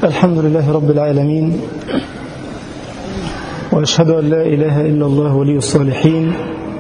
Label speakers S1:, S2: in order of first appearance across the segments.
S1: الحمد لله رب العالمين وأشهد أن لا إله إلا الله ولي الصالحين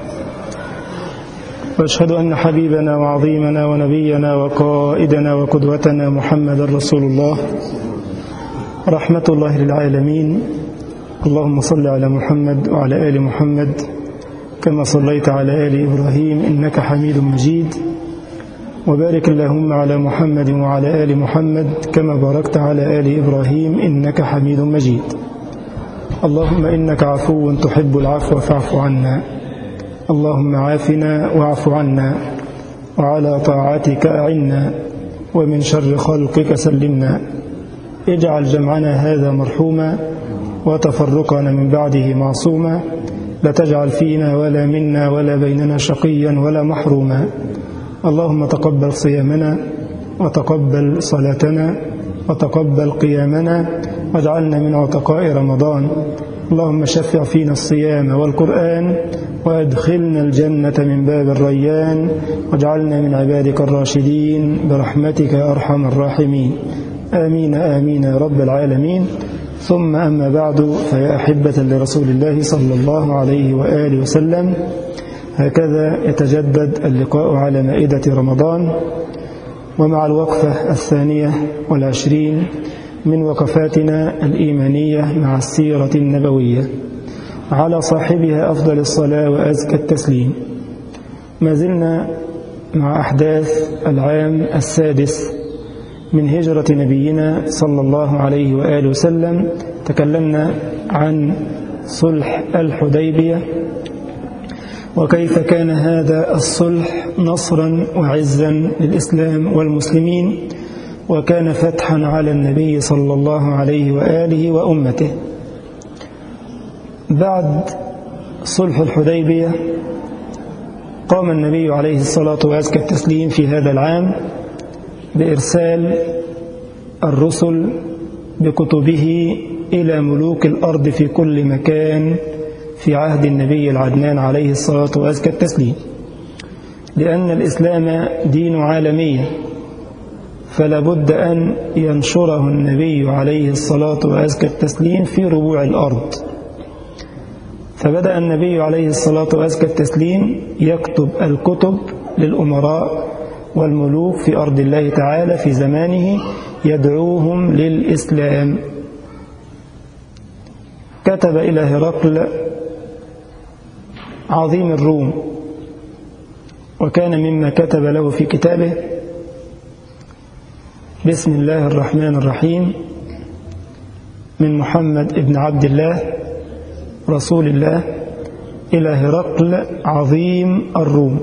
S1: وأشهد أن حبيبنا وعظيمنا ونبينا وقائدنا وقدوتنا محمد رسول الله رحمة الله للعالمين اللهم صل على محمد وعلى آل محمد كما صليت على آل إبراهيم إنك حميد مجيد وبارك اللهم على محمد وعلى آل محمد كما باركت على آل إبراهيم إنك حميد مجيد اللهم إنك عفو تحب العفو فاعف عنا اللهم عافنا واعف عنا وعلى طاعتك أعنا ومن شر خلقك سلمنا اجعل جمعنا هذا مرحوما وتفرقنا من بعده معصوما لا تجعل فينا ولا منا ولا بيننا شقيا ولا محروما اللهم تقبل صيامنا وتقبل صلاتنا وتقبل قيامنا واجعلنا من عتقاء رمضان اللهم شفع فينا الصيام والقرآن وادخلنا الجنة من باب الريان واجعلنا من عبادك الراشدين برحمتك يا أرحم الراحمين آمين آمين يا رب العالمين ثم أما بعد فيا أحبة لرسول الله صلى الله عليه وآله وسلم هكذا يتجدد اللقاء على مائدة رمضان ومع الوقفة الثانية والعشرين من وقفاتنا الإيمانية مع السيرة النبوية على صاحبها أفضل الصلاة وأزكى التسليم ما زلنا مع أحداث العام السادس من هجرة نبينا صلى الله عليه وآله وسلم تكلمنا عن صلح الحديبية وكيف كان هذا الصلح نصرا وعزا للإسلام والمسلمين وكان فتحا على النبي صلى الله عليه وآله وأمته بعد صلح الحديبية قام النبي عليه الصلاة وأزكى التسليم في هذا العام بإرسال الرسل بكتبه إلى ملوك الأرض في كل مكان في عهد النبي العدنان عليه الصلاة وأزكى التسليم لأن الإسلام دين عالمي فلا بد أن ينشره النبي عليه الصلاة وأزكى التسليم في ربوع الأرض فبدأ النبي عليه الصلاة وأزكى التسليم يكتب الكتب للأمراء والملوك في أرض الله تعالى في زمانه يدعوهم للإسلام كتب إلى هرقل عظيم الروم وكان مما كتب له في كتابه بسم الله الرحمن الرحيم من محمد ابن عبد الله رسول الله إلى هرقل عظيم الروم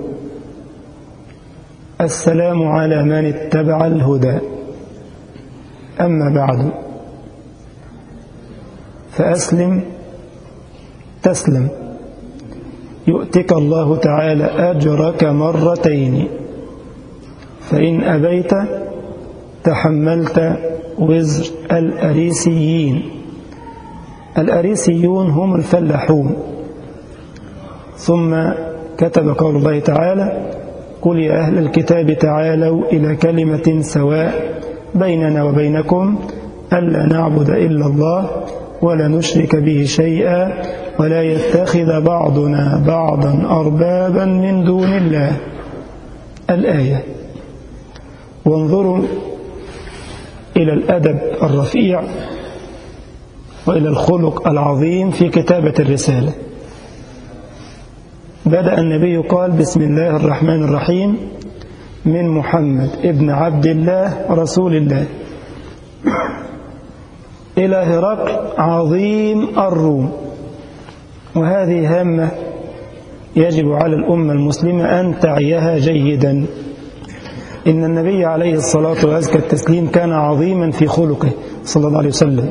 S1: السلام على من اتبع الهدى أما بعد فأسلم تسلم يؤتك الله تعالى أجرك مرتين فإن أبيت تحملت وزر الأريسيين الأريسيون هم الفلاحون ثم كتب قول الله تعالى قل يا أهل الكتاب تعالوا إلى كلمة سواء بيننا وبينكم ألا نعبد إلا الله ولا نشرك به شيئا ولا يتخذ بعضنا بعضا أربابا من دون الله الآية وانظروا إلى الأدب الرفيع وإلى الخلق العظيم في كتابة الرسالة بدأ النبي قال بسم الله الرحمن الرحيم من محمد ابن عبد الله رسول الله إلى هرقل عظيم الروم وهذه هامة يجب على الأمة المسلمة أن تعيها جيدا إن النبي عليه الصلاة وأزكى التسليم كان عظيما في خلقه صلى الله عليه وسلم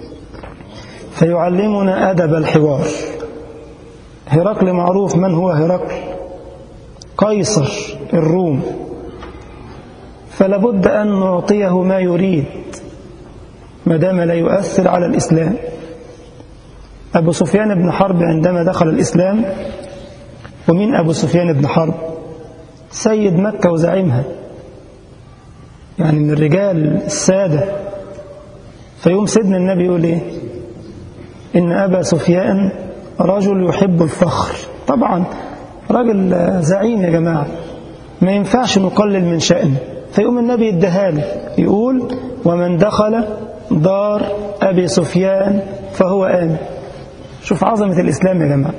S1: فيعلمنا أدب الحوار هرقل معروف من هو هرقل قيصر الروم فلابد أن نعطيه ما يريد ما دام لا يؤثر على الإسلام أبو سفيان بن حرب عندما دخل الإسلام ومن أبو سفيان بن حرب سيد مكة وزعيمها يعني من الرجال السادة فيوم سيدنا النبي يقول إيه إن أبا سفيان رجل يحب الفخر طبعا راجل زعيم يا جماعة ما ينفعش نقلل من شأنه فيقوم النبي يدهاله يقول ومن دخل دار أبي سفيان فهو آمن شوف عظمة الإسلام يا جماعة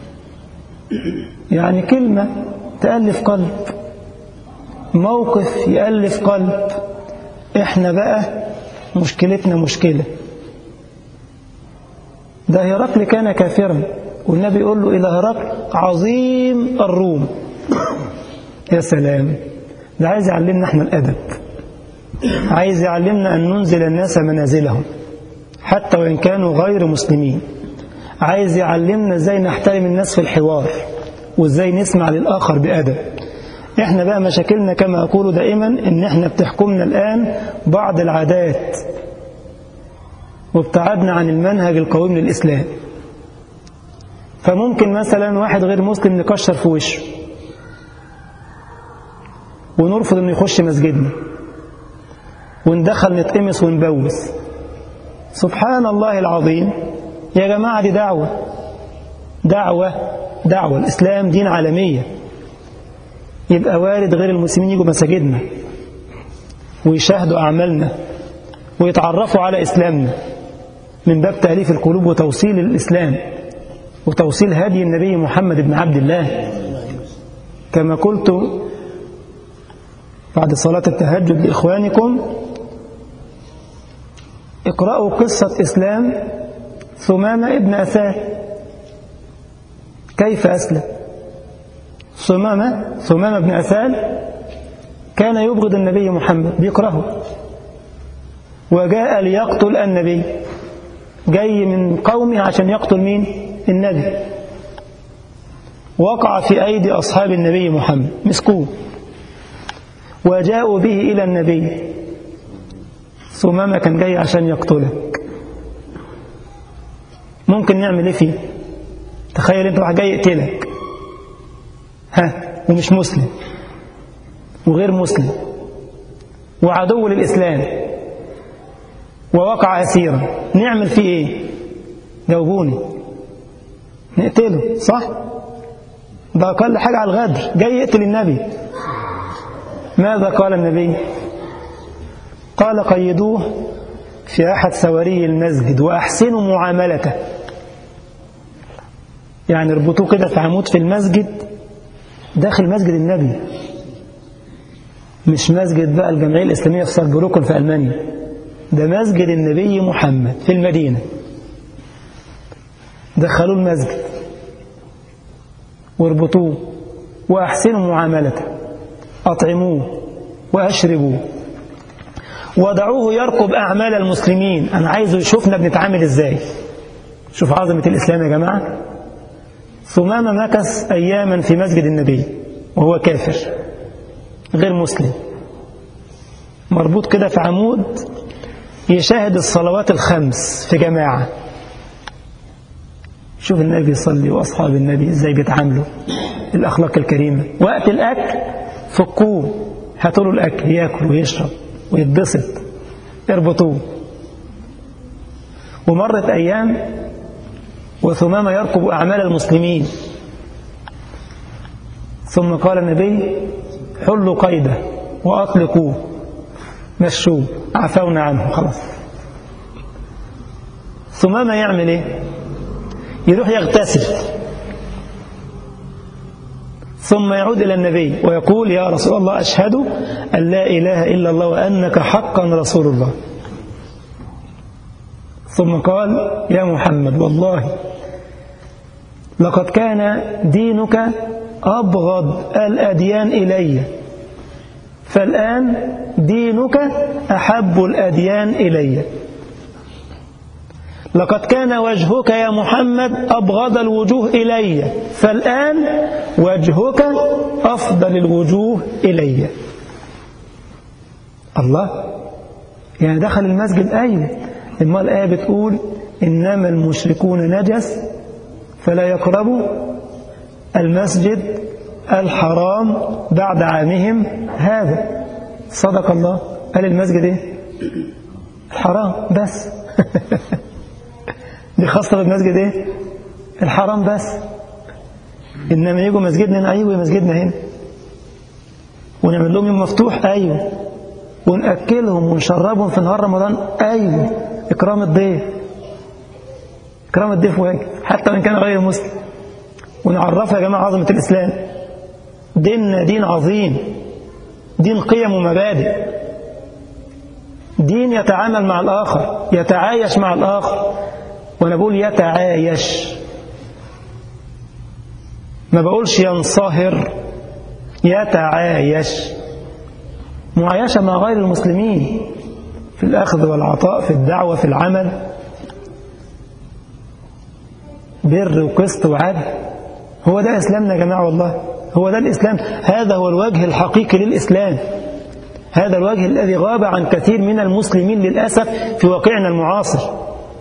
S1: يعني كلمة تألف قلب موقف يألف قلب احنا بقى مشكلتنا مشكلة ده هرقل كان كافرا والنبي يقول له إلى هرقل عظيم الروم يا سلام ده عايز يعلمنا احنا الأدب عايز يعلمنا أن ننزل الناس منازلهم حتى وإن كانوا غير مسلمين عايز يعلمنا ازاي نحترم الناس في الحوار وازاي نسمع للآخر بأدب احنا بقى مشاكلنا كما أقول دائما ان احنا بتحكمنا الآن بعض العادات وابتعدنا عن المنهج القويم للإسلام فممكن مثلا واحد غير مسلم نكشر في وشه ونرفض انه يخش مسجدنا وندخل نتقمص ونبوس سبحان الله العظيم يا جماعة دي دعوة دعوة دعوة الإسلام دين عالمية يبقى وارد غير المسلمين يجوا مساجدنا ويشاهدوا أعمالنا ويتعرفوا على إسلامنا من باب تأليف القلوب وتوصيل الإسلام وتوصيل هدي النبي محمد بن عبد الله كما قلت بعد صلاة التهجد لإخوانكم اقرأوا قصة إسلام ثمامة ابن أثال كيف أسلم ثمامة ثمامة بن أثال كان يبغض النبي محمد بيكرهه وجاء ليقتل النبي جاي من قومه عشان يقتل مين النبي وقع في أيدي أصحاب النبي محمد مسكوه وجاءوا به إلى النبي ثمامة كان جاي عشان يقتلك ممكن نعمل ايه فيه تخيل انت واحد جاي يقتلك ها ومش مسلم وغير مسلم وعدو للإسلام ووقع أسيرا نعمل فيه ايه جاوبوني نقتله صح ده أقل حاجة على الغدر جاي يقتل النبي ماذا قال النبي قال قيدوه في أحد سواري المسجد وأحسنوا معاملته يعني اربطوه كده في عمود في المسجد داخل مسجد النبي مش مسجد بقى الجمعية الإسلامية في ساربروكن في ألمانيا ده مسجد النبي محمد في المدينة دخلوا المسجد واربطوه وأحسنوا معاملته أطعموه وأشربوه ودعوه يرقب أعمال المسلمين أنا عايزه يشوفنا بنتعامل إزاي شوف عظمة الإسلام يا جماعة ثمامة مكث أياما في مسجد النبي وهو كافر غير مسلم مربوط كده في عمود يشاهد الصلوات الخمس في جماعة شوف النبي يصلي وأصحاب النبي إزاي بيتعاملوا الأخلاق الكريمة وقت الأكل فكوه هاتوا له الأكل ياكل ويشرب ويتبسط اربطوه ومرت أيام وثمامة يركب أعمال المسلمين ثم قال النبي حلوا قيده وأطلقوه مشوه عفونا عنه خلاص ثمامة يعمل ايه يروح يغتسل ثم يعود إلى النبي ويقول يا رسول الله أشهد أن لا إله إلا الله وأنك حقا رسول الله ثم قال يا محمد والله لقد كان دينك أبغض الأديان إلي فالآن دينك أحب الأديان إلي لقد كان وجهك يا محمد أبغض الوجوه إلي فالآن وجهك أفضل الوجوه إلي الله يعني دخل المسجد أيوه إما الآية بتقول إنما المشركون نجس فلا يقربوا المسجد الحرام بعد عامهم هذا صدق الله قال المسجد ايه الحرام بس دي خاصة بالمسجد ايه الحرام بس إنما يجوا مسجدنا أيوة مسجدنا هنا ونعمل لهم يوم مفتوح أيوة ونأكلهم ونشربهم في نهار رمضان أيوة إكرام الضيف إكرام الضيف واجب حتى وإن كان غير مسلم ونعرفها يا جماعة عظمة الإسلام ديننا دين عظيم دين قيم ومبادئ دين يتعامل مع الآخر يتعايش مع الآخر وأنا بقول يتعايش ما بقولش ينصهر يتعايش معايشة مع غير المسلمين في الأخذ والعطاء في الدعوة في العمل بر وقسط وعدل هو ده إسلامنا يا جماعة والله هو ده الإسلام هذا هو الوجه الحقيقي للإسلام هذا الوجه الذي غاب عن كثير من المسلمين للأسف في واقعنا المعاصر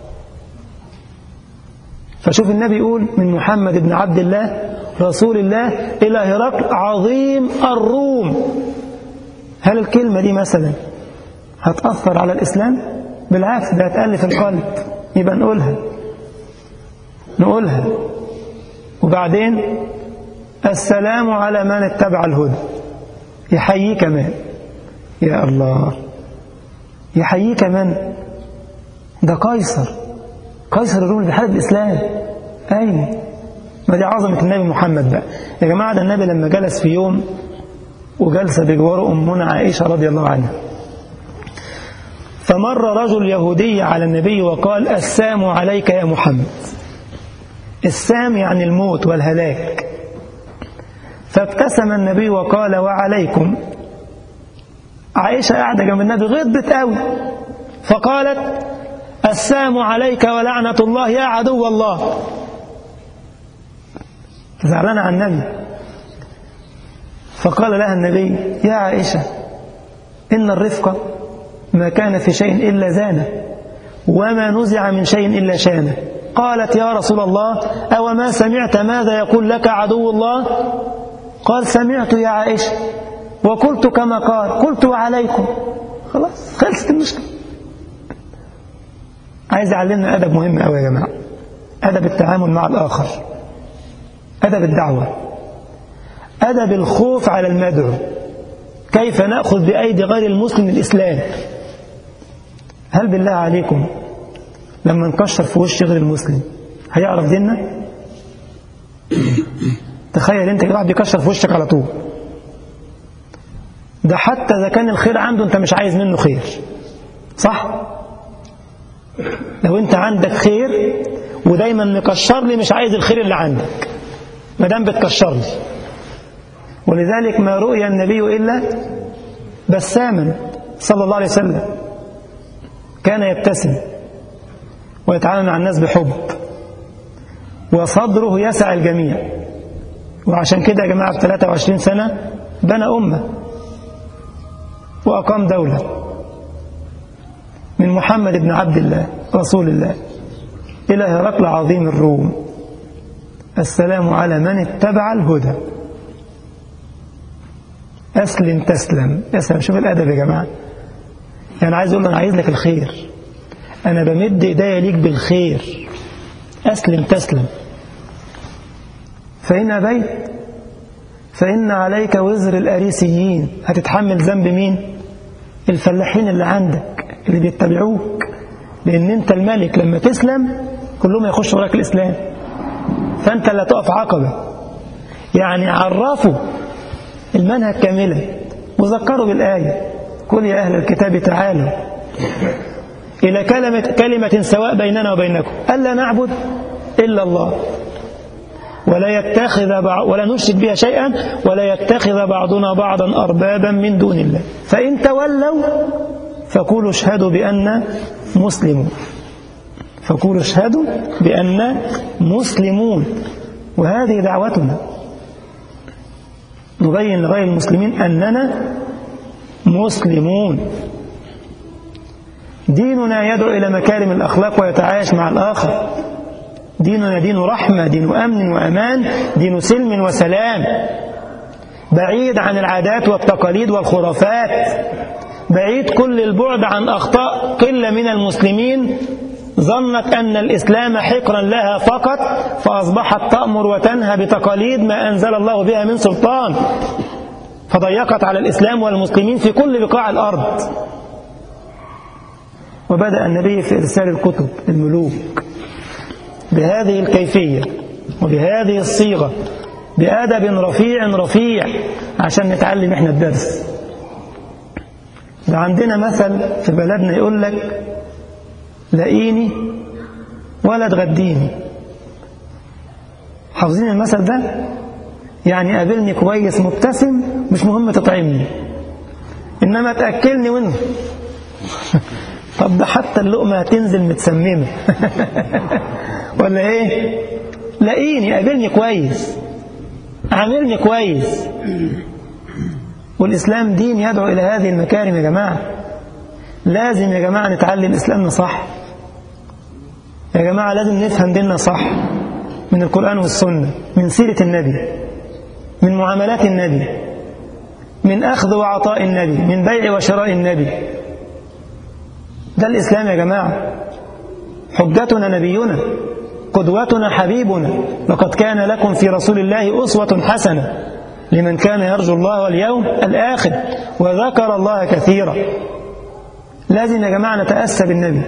S1: فشوف النبي يقول من محمد بن عبد الله رسول الله إلى هرقل عظيم الروم هل الكلمة دي مثلا هتأثر على الإسلام بالعكس ده هتألف القلب يبقى نقولها نقولها وبعدين السلام على من اتبع الهدى يحييه كمان يا الله يحييه كمان ده قيصر قيصر الروم اللي بيحارب الإسلام أيوه ما دي عظمة النبي محمد بقى يا جماعة ده النبي لما جلس في يوم وجلس بجوار أمنا عائشة رضي الله عنها فمر رجل يهودي على النبي وقال السام عليك يا محمد السام يعني الموت والهلاك فابتسم النبي وقال وعليكم عائشة قاعدة جنب النبي غضت قوي فقالت السام عليك ولعنة الله يا عدو الله زعلانة عن النبي فقال لها النبي يا عائشة إن الرفق ما كان في شيء إلا زانه وما نزع من شيء إلا شانه قالت يا رسول الله أو ما سمعت ماذا يقول لك عدو الله قال سمعت يا عائشة وقلت كما قال قلت وعليكم خلاص خلصت المشكلة عايز أعلمنا أدب مهم أوي يا جماعة أدب التعامل مع الآخر أدب الدعوة أدب الخوف على المدعو كيف نأخذ بأيدي غير المسلم الإسلام هل بالله عليكم لما نكشر في وش غير المسلم هيعرف ديننا تخيل انت واحد بيكشر في وشك على طول ده حتى اذا كان الخير عنده انت مش عايز منه خير صح لو انت عندك خير ودايما مكشر لي مش عايز الخير اللي عندك ما دام بتكشر لي ولذلك ما رؤي النبي الا بساما صلى الله عليه وسلم كان يبتسم ويتعامل مع الناس بحب وصدره يسع الجميع وعشان كده يا جماعة في 23 سنة بنى أمة وأقام دولة من محمد بن عبد الله رسول الله إلى هرقل عظيم الروم السلام على من اتبع الهدى أسلم تسلم أسلم شوف الأدب يا جماعة يعني عايز أقول أنا عايز لك الخير أنا بمد إيديا ليك بالخير أسلم تسلم فإن أبيت فإن عليك وزر الأريسيين هتتحمل ذنب مين الفلاحين اللي عندك اللي بيتبعوك لأن أنت الملك لما تسلم كلهم يخشوا وراك الإسلام فأنت اللي تقف عقبة يعني عرفوا المنهج كاملا وذكروا بالآية قل يا أهل الكتاب تعالوا إلى كلمة, كلمة سواء بيننا وبينكم ألا نعبد إلا الله ولا يتخذ بعض ولا نشرك بها شيئا ولا يتخذ بعضنا بعضا أربابا من دون الله فإن تولوا فقولوا اشهدوا بأن مسلمون فقولوا اشهدوا بأن مسلمون وهذه دعوتنا نبين لغير المسلمين أننا مسلمون ديننا يدعو إلى مكارم الأخلاق ويتعايش مع الآخر ديننا دين رحمة دين أمن وأمان دين سلم وسلام بعيد عن العادات والتقاليد والخرافات بعيد كل البعد عن أخطاء قلة من المسلمين ظنت أن الإسلام حقرا لها فقط فأصبحت تأمر وتنهى بتقاليد ما أنزل الله بها من سلطان فضيقت على الإسلام والمسلمين في كل بقاع الأرض وبدأ النبي في إرسال الكتب الملوك بهذه الكيفية وبهذه الصيغة بأدب رفيع رفيع عشان نتعلم احنا الدرس ده عندنا مثل في بلدنا يقول لك لاقيني ولا تغديني حافظين المثل ده يعني قابلني كويس مبتسم مش مهم تطعمني انما تاكلني وانت طب ده حتى اللقمه هتنزل متسممه ولا ايه لاقيني قابلني كويس عاملني كويس والإسلام دين يدعو إلى هذه المكارم يا جماعة لازم يا جماعة نتعلم إسلامنا صح يا جماعة لازم نفهم ديننا صح من القرآن والسنة من سيرة النبي من معاملات النبي من أخذ وعطاء النبي من بيع وشراء النبي ده الإسلام يا جماعة حجتنا نبينا قدوتنا حبيبنا لقد كان لكم في رسول الله أسوة حسنة لمن كان يرجو الله واليوم الآخر وذكر الله كثيرا لازم يا جماعة نتأسى بالنبي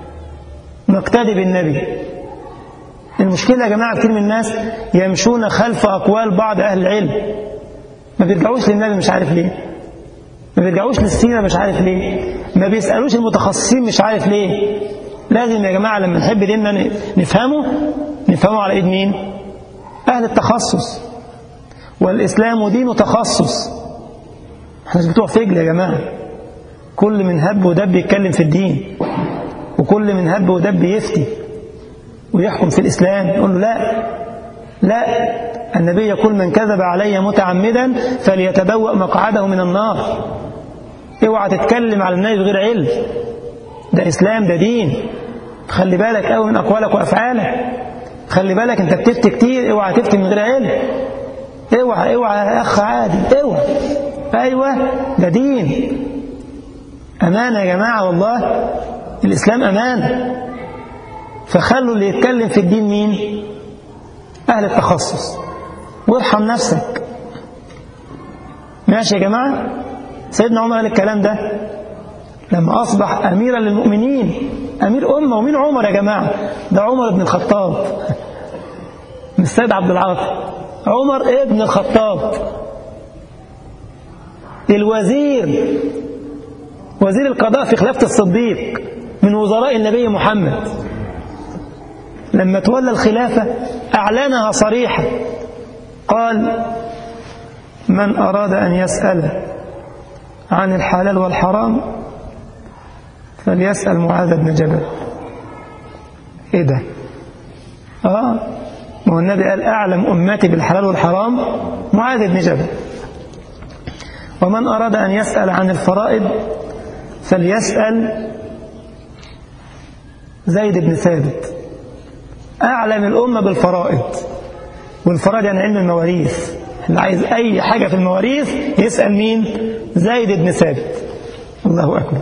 S1: نقتدي بالنبي المشكلة يا جماعة كتير من الناس يمشون خلف أقوال بعض أهل العلم ما بيرجعوش للنبي مش عارف ليه ما بيرجعوش للسيرة مش عارف ليه ما بيسألوش المتخصصين مش عارف ليه لازم يا جماعة لما نحب ديننا نفهمه نفهمه على إيد مين أهل التخصص والإسلام دين تخصص احنا مش بتوع فجل يا جماعة كل من هب ودب يتكلم في الدين وكل من هب ودب يفتي ويحكم في الإسلام يقول له لا لا النبي يقول من كذب علي متعمدا فليتبوأ مقعده من النار اوعى تتكلم على النبي بغير علم ده إسلام ده دين خلي بالك قوي من أقوالك وأفعالك خلي بالك أنت بتفتي كتير اوعى تفتي من غير علم اوعى اوعى يا أخ عادي اوعى أيوة ده دين أمانة يا جماعة والله الإسلام أمانة فخلوا اللي يتكلم في الدين مين أهل التخصص وارحم نفسك ماشي يا جماعة سيدنا عمر قال الكلام ده لما أصبح أميرا للمؤمنين أمير أمة ومين عمر يا جماعة ده عمر بن الخطاب من السيد عبد العاطي عمر ابن الخطاب الوزير وزير القضاء في خلافة الصديق من وزراء النبي محمد لما تولى الخلافة أعلنها صريحة قال من أراد أن يسأل عن الحلال والحرام فليسأل معاذ بن جبل إيه ده آه ما هو النبي قال أعلم أمتي بالحلال والحرام معاذ بن جبل ومن أراد أن يسأل عن الفرائض فليسأل زيد بن ثابت أعلم الأمة بالفرائض والفرائض يعني علم المواريث اللي عايز أي حاجة في المواريث يسأل مين زيد بن ثابت الله أكبر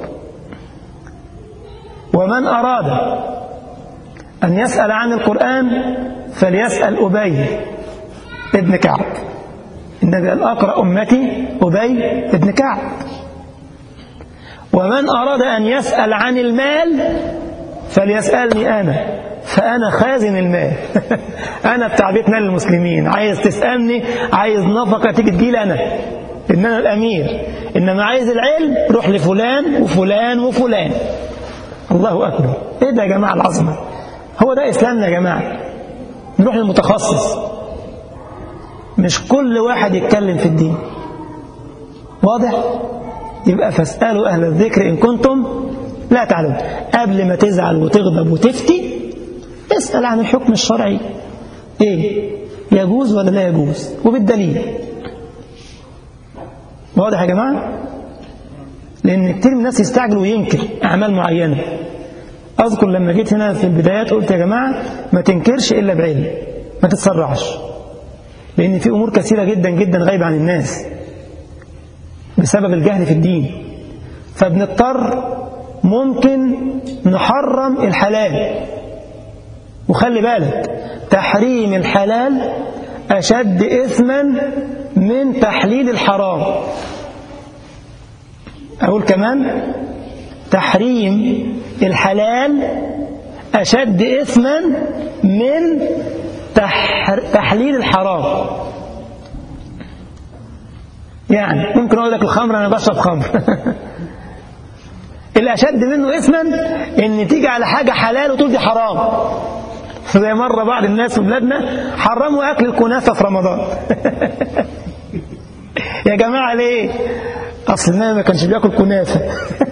S1: ومن أراد أن يسأل عن القرآن فليسأل أبي ابن كعب النبي قال أقرأ أمتي أبي ابن كعب ومن أراد أن يسأل عن المال فليسألني أنا فأنا خازن المال أنا بتاع بيت مال المسلمين عايز تسألني عايز نفقة تيجي تجيلي أنا إن أنا الأمير إنما عايز العلم روح لفلان وفلان وفلان الله أكبر إيه ده يا جماعة العظمة هو ده إسلامنا يا جماعة نروح للمتخصص مش كل واحد يتكلم في الدين واضح يبقى فاسألوا أهل الذكر إن كنتم لا تعلمون قبل ما تزعل وتغضب وتفتي اسأل عن الحكم الشرعي إيه يجوز ولا لا يجوز وبالدليل واضح يا جماعة لأن كتير من الناس يستعجل وينكر أعمال معينة أذكر لما جيت هنا في البدايات قلت يا جماعة ما تنكرش إلا بعلم ما تتسرعش لأن في أمور كثيرة جدا جدا غايبة عن الناس بسبب الجهل في الدين فبنضطر ممكن نحرم الحلال وخلي بالك تحريم الحلال أشد إثما من تحليل الحرام أقول كمان تحريم الحلال أشد إثما من تحليل الحرام يعني ممكن أقول لك الخمر أنا بشرب خمر الأشد منه إثما إن تيجي على حاجة حلال وتقول دي حرام زي مرة بعض الناس في بلادنا حرموا أكل الكنافة في رمضان يا جماعة ليه أصل النبي ما كانش بياكل كنافة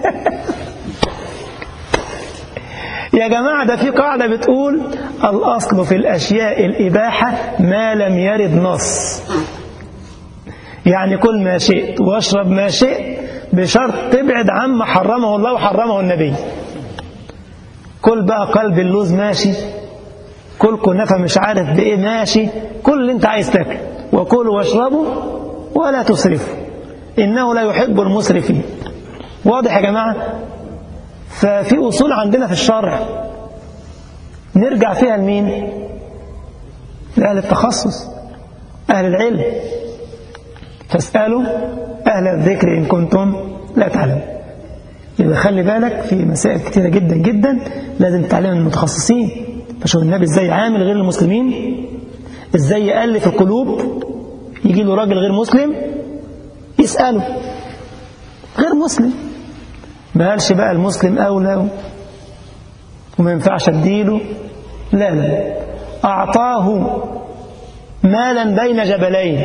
S1: يا جماعة ده في قاعدة بتقول الأصل في الأشياء الإباحة ما لم يرد نص يعني كل ما شئت واشرب ما شئت بشرط تبعد عما حرمه الله وحرمه النبي كل بقى قلب اللوز ماشي كل كنافة مش عارف بإيه ماشي كل اللي انت عايز تاكل وكلوا واشربوا ولا تسرفوا إنه لا يحب المسرفين واضح يا جماعة ففي أصول عندنا في الشرع نرجع فيها لمين لأهل التخصص أهل العلم فاسألوا أهل الذكر إن كنتم لا تعلمون يبقى خلي بالك في مسائل كتيرة جدا جدا لازم تتعلم من المتخصصين فشوف النبي ازاي عامل غير المسلمين ازاي يألف القلوب يجي له راجل غير مسلم يسأله غير مسلم ما قالش بقى المسلم أولى وما ينفعش اديله لا لا أعطاه مالا بين جبلين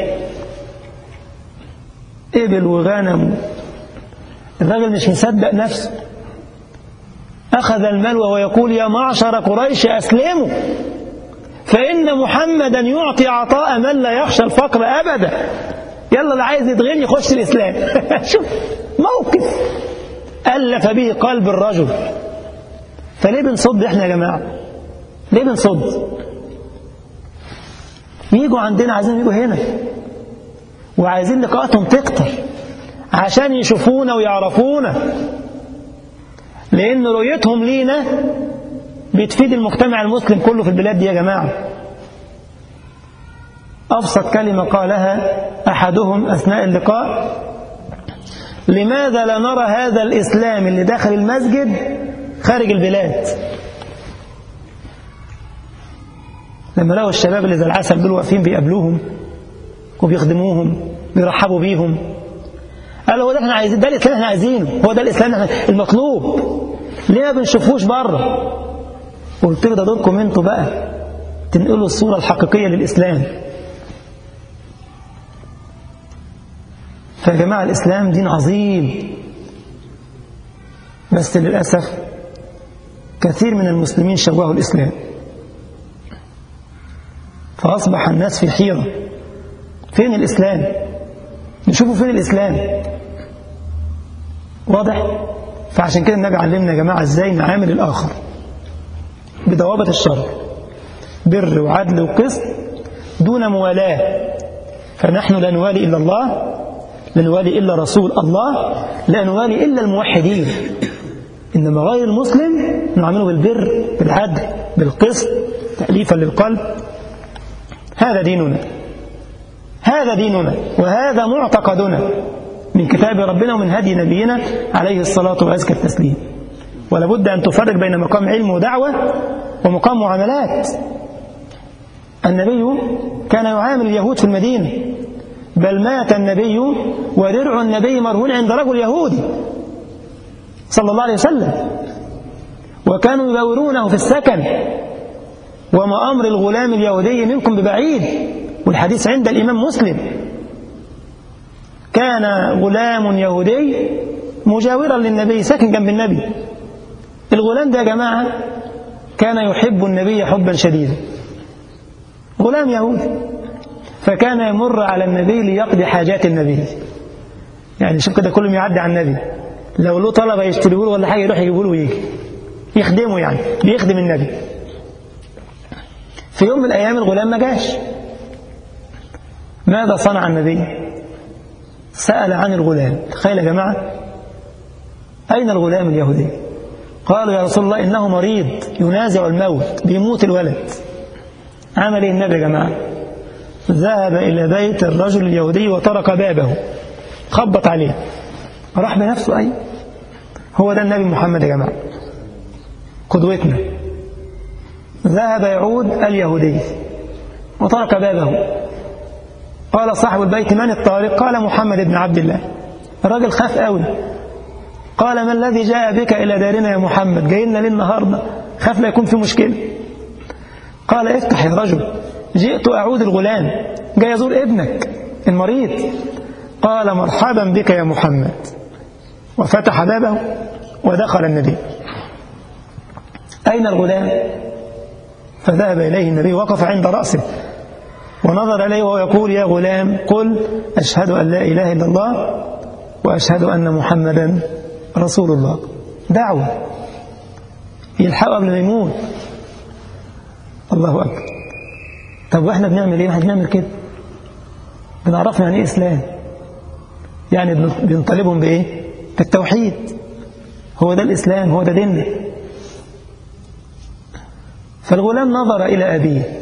S1: إبل وغنم الراجل مش مصدق نفسه أخذ المال وهو يقول يا معشر قريش أسلموا فإن محمدا يعطي عطاء من لا يخشى الفقر أبدا يلا اللي عايز يتغني يخش الإسلام شوف موقف ألف به قلب الرجل فليه بنصد إحنا يا جماعة ليه بنصد يجوا عندنا عايزين يجوا هنا وعايزين لقاءاتهم تكتر عشان يشوفونا ويعرفونا لأن رؤيتهم لينا بتفيد المجتمع المسلم كله في البلاد دي يا جماعة أبسط كلمة قالها أحدهم أثناء اللقاء لماذا لا نرى هذا الإسلام اللي داخل المسجد خارج البلاد لما لقوا الشباب اللي زي العسل دول واقفين بيقابلوهم وبيخدموهم بيرحبوا بيهم قالوا هو ده احنا عايزين ده الاسلام احنا عايزينه هو ده الاسلام احنا المطلوب ليه ما بنشوفوش بره قلت له ده دوركم انتوا بقى تنقلوا الصوره الحقيقيه للاسلام فيا جماعه الاسلام دين عظيم بس للاسف كثير من المسلمين شوهوا الاسلام فاصبح الناس في حيره فين الاسلام نشوفوا فين الاسلام واضح فعشان كده النبي علمنا يا جماعة ازاي نعامل الآخر بضوابط الشرع بر وعدل وقسط دون موالاة فنحن لا نوالي إلا الله لا نوالي إلا رسول الله لا نوالي إلا الموحدين إنما غير المسلم نعامله بالبر بالعدل بالقسط تأليفا للقلب هذا ديننا هذا ديننا وهذا معتقدنا من كتاب ربنا ومن هدي نبينا عليه الصلاة وأزكى التسليم ولا بد أن تفرق بين مقام علم ودعوة ومقام معاملات النبي كان يعامل اليهود في المدينة بل مات النبي ودرع النبي مرهون عند رجل يهودي صلى الله عليه وسلم وكانوا يباورونه في السكن وما أمر الغلام اليهودي منكم ببعيد والحديث عند الإمام مسلم كان غلام يهودي مجاورا للنبي ساكن جنب النبي الغلام ده يا جماعة كان يحب النبي حبا شديدا غلام يهودي فكان يمر على النبي ليقضي حاجات النبي يعني شوف كده كلهم يعدي على النبي لو له طلبة يشتريه له ولا حاجة يروح يجيبه له ويجي يخدمه يعني بيخدم النبي في يوم من الأيام الغلام ما جاش ماذا صنع النبي سأل عن الغلام تخيل يا جماعة أين الغلام اليهودي قالوا يا رسول الله إنه مريض ينازع الموت بيموت الولد عمل إيه النبي يا جماعة ذهب إلى بيت الرجل اليهودي وطرق بابه خبط عليه راح بنفسه أي هو ده النبي محمد يا جماعة قدوتنا ذهب يعود اليهودي وطرق بابه قال صاحب البيت من الطارق قال محمد بن عبد الله الراجل خاف قوي قال ما الذي جاء بك إلى دارنا يا محمد جاي لنا ليه النهارده خاف لا يكون في مشكلة قال افتح يا رجل جئت أعود الغلام جاي أزور ابنك المريض قال مرحبا بك يا محمد وفتح بابه ودخل النبي أين الغلام فذهب إليه النبي وقف عند رأسه ونظر إليه وهو يقول يا غلام قل أشهد أن لا إله إلا الله وأشهد أن محمدا رسول الله دعوة يلحقه قبل ما يموت الله أكبر طب وإحنا بنعمل إيه؟ إحنا بنعمل كده بنعرفنا يعني إيه إسلام يعني بنطالبهم بإيه؟ بالتوحيد هو ده الإسلام هو ده ديننا فالغلام نظر إلى أبيه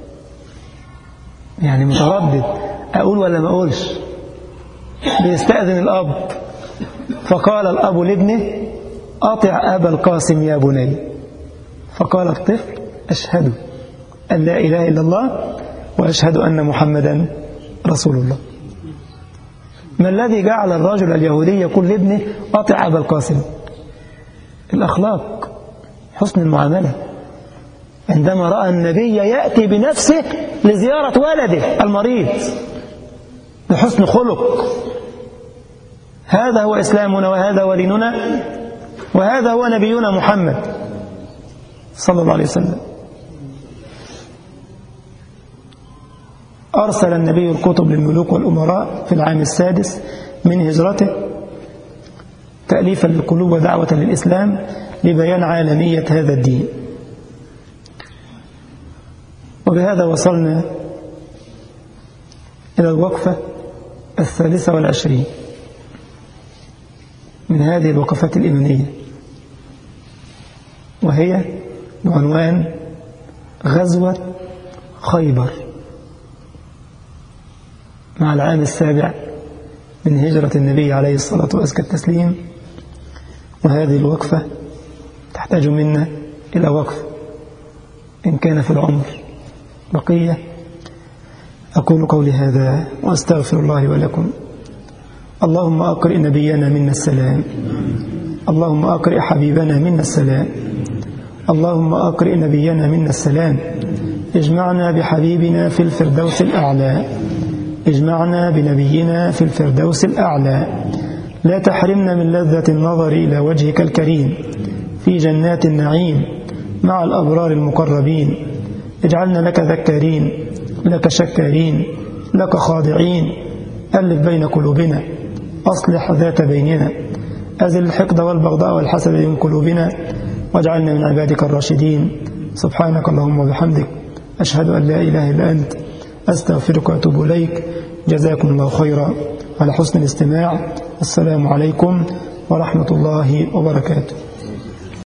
S1: يعني متردد أقول ولا ما أقولش بيستأذن الأب فقال الأب لابنه أطع أبا القاسم يا بني فقال الطفل أشهد أن لا إله إلا الله وأشهد أن محمدا رسول الله ما الذي جعل الرجل اليهودي يقول لابنه أطع أبا القاسم الأخلاق حسن المعاملة عندما رأى النبي يأتي بنفسه لزيارة ولده المريض بحسن خلق هذا هو إسلامنا وهذا هو ديننا وهذا هو نبينا محمد صلى الله عليه وسلم أرسل النبي الكتب للملوك والأمراء في العام السادس من هجرته تأليفا للقلوب ودعوة للإسلام لبيان عالمية هذا الدين وبهذا وصلنا إلى الوقفة الثالثة والعشرين من هذه الوقفات الإيمانية وهي بعنوان غزوة خيبر مع العام السابع من هجرة النبي عليه الصلاة وأزكى التسليم وهذه الوقفة تحتاج منا إلى وقف إن كان في العمر بقية أقول قولي هذا وأستغفر الله ولكم اللهم أقرئ نبينا منا السلام اللهم أقرئ حبيبنا منا السلام اللهم أقرئ نبينا منا السلام اجمعنا بحبيبنا في الفردوس الأعلى اجمعنا بنبينا في الفردوس الأعلى لا تحرمنا من لذة النظر إلى وجهك الكريم في جنات النعيم مع الأبرار المقربين اجعلنا لك ذكارين لك شكارين لك خاضعين ألف بين قلوبنا أصلح ذات بيننا أزل الحقد والبغضاء والحسد من قلوبنا واجعلنا من عبادك الراشدين سبحانك اللهم وبحمدك أشهد أن لا إله إلا أنت أستغفرك وأتوب إليك جزاكم الله خيرا على حسن الاستماع السلام عليكم ورحمة الله وبركاته